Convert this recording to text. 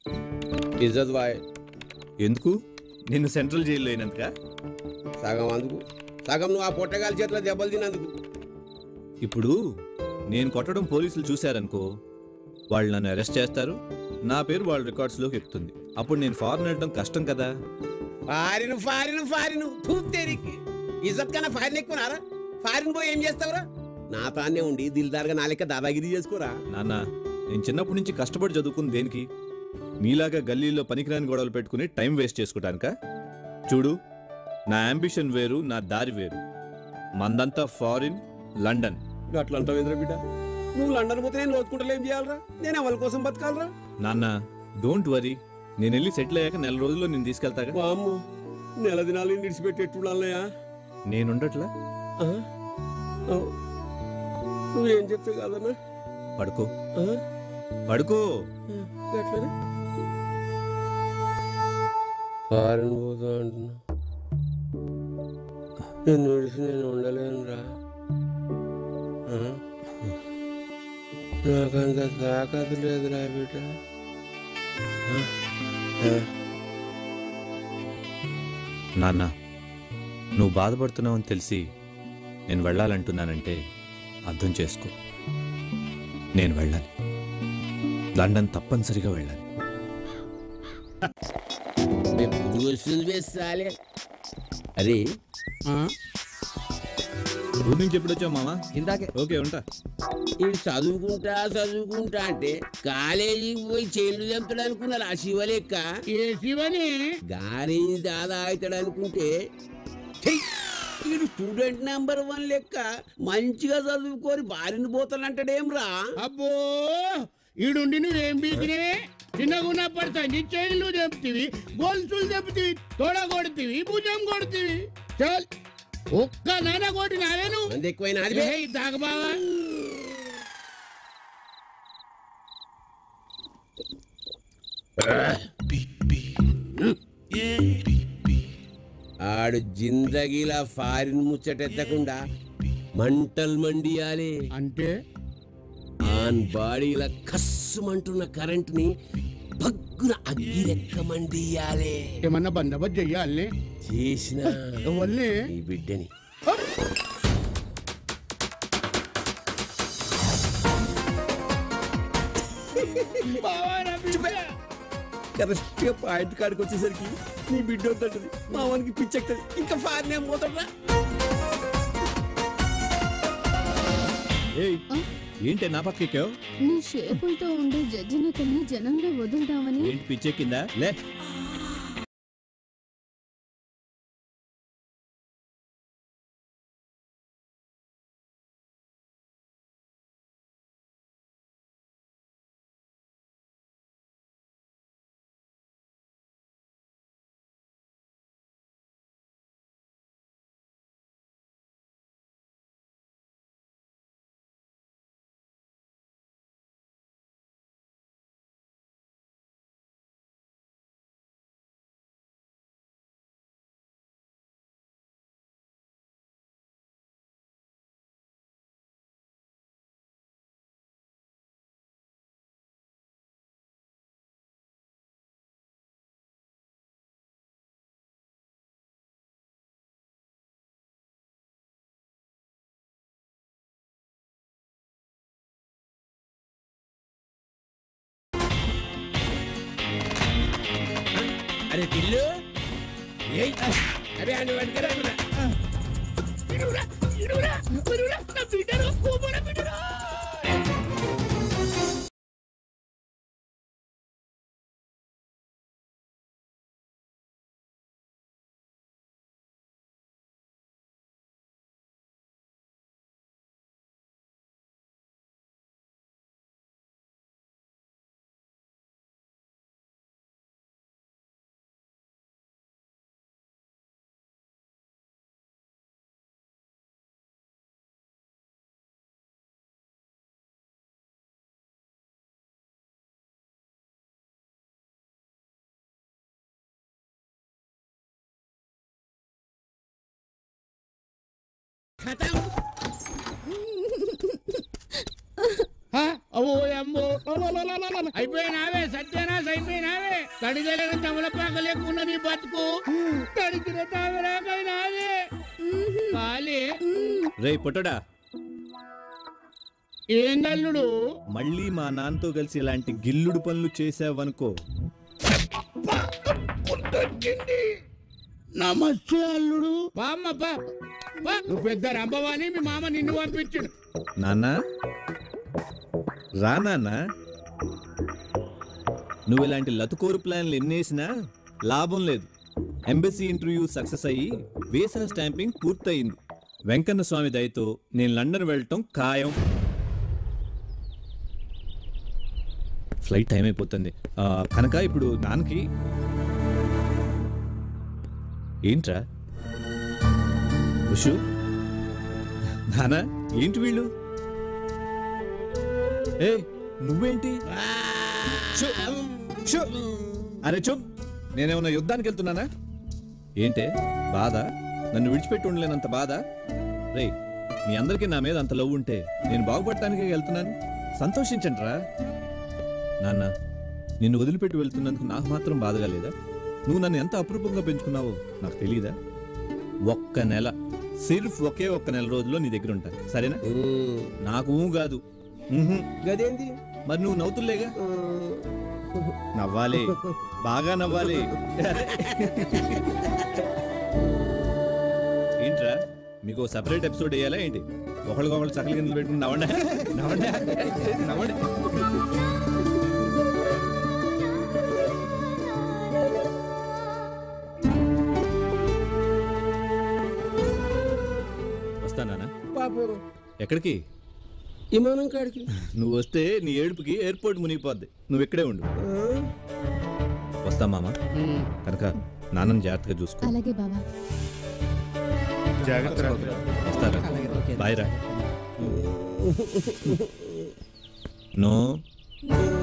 ఇజ్జత్ బాయ్ ఎందుకు నిన్ను సెంట్రల్ జైల్లో అయినందుక సగం అందుకు సగం నువ్వు ఆ పొట్టగాలి చేతిలో దెబ్బలు తిన్నందుకు ఇప్పుడు నేను కొట్టడం పోలీసులు చూశారనుకో వాళ్ళు నన్ను అరెస్ట్ చేస్తారు నా పేరు వాళ్ళ రికార్డ్స్లోకి ఎక్కుతుంది అప్పుడు నేను ఫారెన్ వెళ్ళడం కష్టం కదా ఫారిన్ ఫారిన్ ఫారిన్ తూత్తేరికి ఇజ్జత్ కన్నా ఫారిన్ ఎక్కువనారా ఫారిన్ పోయి ఏం చేస్తావురా నా తానే ఉండి దిల్దార్గా నా లెక్క దాదాగిరి చేసుకోరా నాన్న నేను చిన్నప్పటి నుంచి కష్టపడి చదువుకుంది దేనికి మీలాగా గల్లీలో పనికిరాని గొడవలు పెట్టుకుని టైం వేస్ట్ చేసుకోవటానికా చూడు నా అంబిషన్ వేరు నా దారి వేరు మందంతా ఫారిన్ లండన్ అట్లా అంటావు ఇంద్ర బిడ్డ నువ్వు లండన్ పోతే నేను లోతుకుంటలే ఏం చేయాలరా నేను ఎవరి కోసం బతకాలరా నాన్న డోంట్ వరీ నేను వెళ్ళి సెటిల్ అయ్యాక నెల రోజుల్లో నేను తీసుకెళ్తాగా వామ్ము నెల దినాలు విడిచిపెట్టేట్టు అన్నయ్య నేనుండట్లా నువ్వేం చెప్తే కాదన్నా పడుకో ఆ? పడుకో ఎట్లనే ఫారెన్ పోతా అంటున్నా నేను విడిచి నేను ఉండలేనురా ఆ? నాకంత తాకత్ లేదురా బిడ్డ ఆ? ఆ? నాన్న నువ్వు బాధపడుతున్నావని తెలిసి నేను వెళ్ళాలంటున్నానంటే అర్థం చేసుకో నేను వెళ్ళాలి లండన్ తప్పనిసరిగా వెళ్ళాలి ఎప్పుడు వస్తుంది వేస్తాలే అరే ఊరి నుంచి ఎప్పుడు వచ్చావు మామా ఇందాకే ఓకే ఉంటా ఇది చదువుకుంటా చదువుకుంటా అంటే కాలేజీకి పోయి చైన్లు చంపుతాడు అనుకున్నారు ఆ శివ లెక్క ఏ శివని గారి దాదా అవుతాడు అనుకుంటే ఛీ! వీడు స్టూడెంట్ నెంబర్ వన్ లెక్క మంచిగా చదువుకొని బారిన పోతానంటాడేం రా అబ్బో ఈడుండి నువ్వేం బీకినే చిన్నగా ఉన్నప్పటి సంచి చైన్లు చెప్తివి గొలుసులు చెప్తివి తోడ కొడుతీవి భుజం కొడుతీవి చల్ ఒక్క నాన్న కొట్టినావే నువ్వు మంది ఎక్కువైనా అది బే. ఏయ్, తాగబావా ఆడు జిందగీలా ఫారిన్ ముచ్చటెత్తకుండా మంటలు మండియాలి అంటే ఆన్ బాడీల కస్సుమంటున్న కరెంట్ ని పగ్గున అగ్గి లెక్క మండియాలి ఏమన్నా బందోబస్తు చెయ్యాలి చేసిన ఎవరిని ఈ బిడ్డని కరెక్ట్ గా పాయింట్ కాడికి వచ్చేసరికి నీ బిడ్డ వద్దంటది మావానికి పిచ్చెక్తది ఇంకా ఫారిన్ ఏం పోతాడా ఏయ్ ఏంటి నా పక్క ఎక్కావు నీ షేపులతో ఉండే జడ్జిని కన్నా జనంలో వదులుదామని ఏంటి పిచ్చెక్కిందా లే అరే పిల్లు ఏయ్ అరే అని పట్టుకరా ఆ, అవో అమ్మో లలలలలల. అయిపోయినావే సత్యనాశ అయిపోయినావే తడిదలైన తమలపాక లేకున్న నీ బతుకు తడిచిన తామరాకైనావే కాలే రే పొట్టడా ఏం నల్లుడు మళ్ళీ మా నాన్నతో కలిసి ఇలాంటి గిల్లుడు పనులు చేసావనుకో గుర్తొచ్చింది నమస్తే అల్లుడు పామ్మ పా పా. నువ్వు పెద్ద రంభవాని మీ మామ నిన్ను పంపించాడు నాన్న రా నాన్న నువ్వు ఇలాంటి లతుకోరు ప్లాన్లు ఎన్నేసినా లాభం లేదు ఎంబసీ ఇంటర్వ్యూ సక్సెస్ అయ్యి వీసా స్టాంపింగ్ పూర్తయింది వెంకన్న స్వామి దయతో నేను లండన్ వెళ్ళటం ఖాయం ఫ్లైట్ టైం అయిపోతుంది ఆ, కనుక ఇప్పుడు నాన్నకి ఏంట్రా ఉషు నానా ఏంటి వీళ్ళు ఏ నువ్వేంటి షు, షు. అరే చూప్ నేనేమన్నా యుద్ధానికి వెళ్తున్నానా ఏంటే బాధ నన్ను విడిచిపెట్టి ఉండలేనంత బాధ రే మీ అందరికీ నా మీద అంత లవ్ ఉంటే నేను బాగుపడటానికే వెళ్తున్నాను సంతోషించండి రా నాన్న నిన్ను వదిలిపెట్టి వెళ్తున్నందుకు నాకు మాత్రం బాధగా లేదా నువ్వు నన్ను ఎంత అపురూపంగా పెంచుకున్నావో నాకు తెలియదా ఒక్క నెల సిర్ఫ్ ఒకే ఒక్క నెల రోజుల్లో నీ దగ్గర ఉంటాను సరేనా నాకు ఊ కాదు ఊహు. గదేంది మరి నువ్వు నవ్వుతులేగా నవ్వాలి బాగా నవ్వాలి ఏంట్రా మీకు సపరేట్ ఎపిసోడ్ వేయాలా ఏంటి ఒకళ్ళకొకళ్ళు చక్కల కింద పెట్టుకుని నవ్వండి నవ్వండి నవ్వండి వస్తానా పాపం ఎక్కడికి విమానం కాడికి నువ్వు వస్తే నీ ఏడుపుకి ఎయిర్పోర్ట్ మునిగిపోద్ది నువ్వు ఇక్కడే ఉండు ఆ? వస్తా మామ కనుక నాన్నని జాగ్రత్తగా చూసుకో అలాగే బావా వస్తారా బాయ్ రా నో ఆ.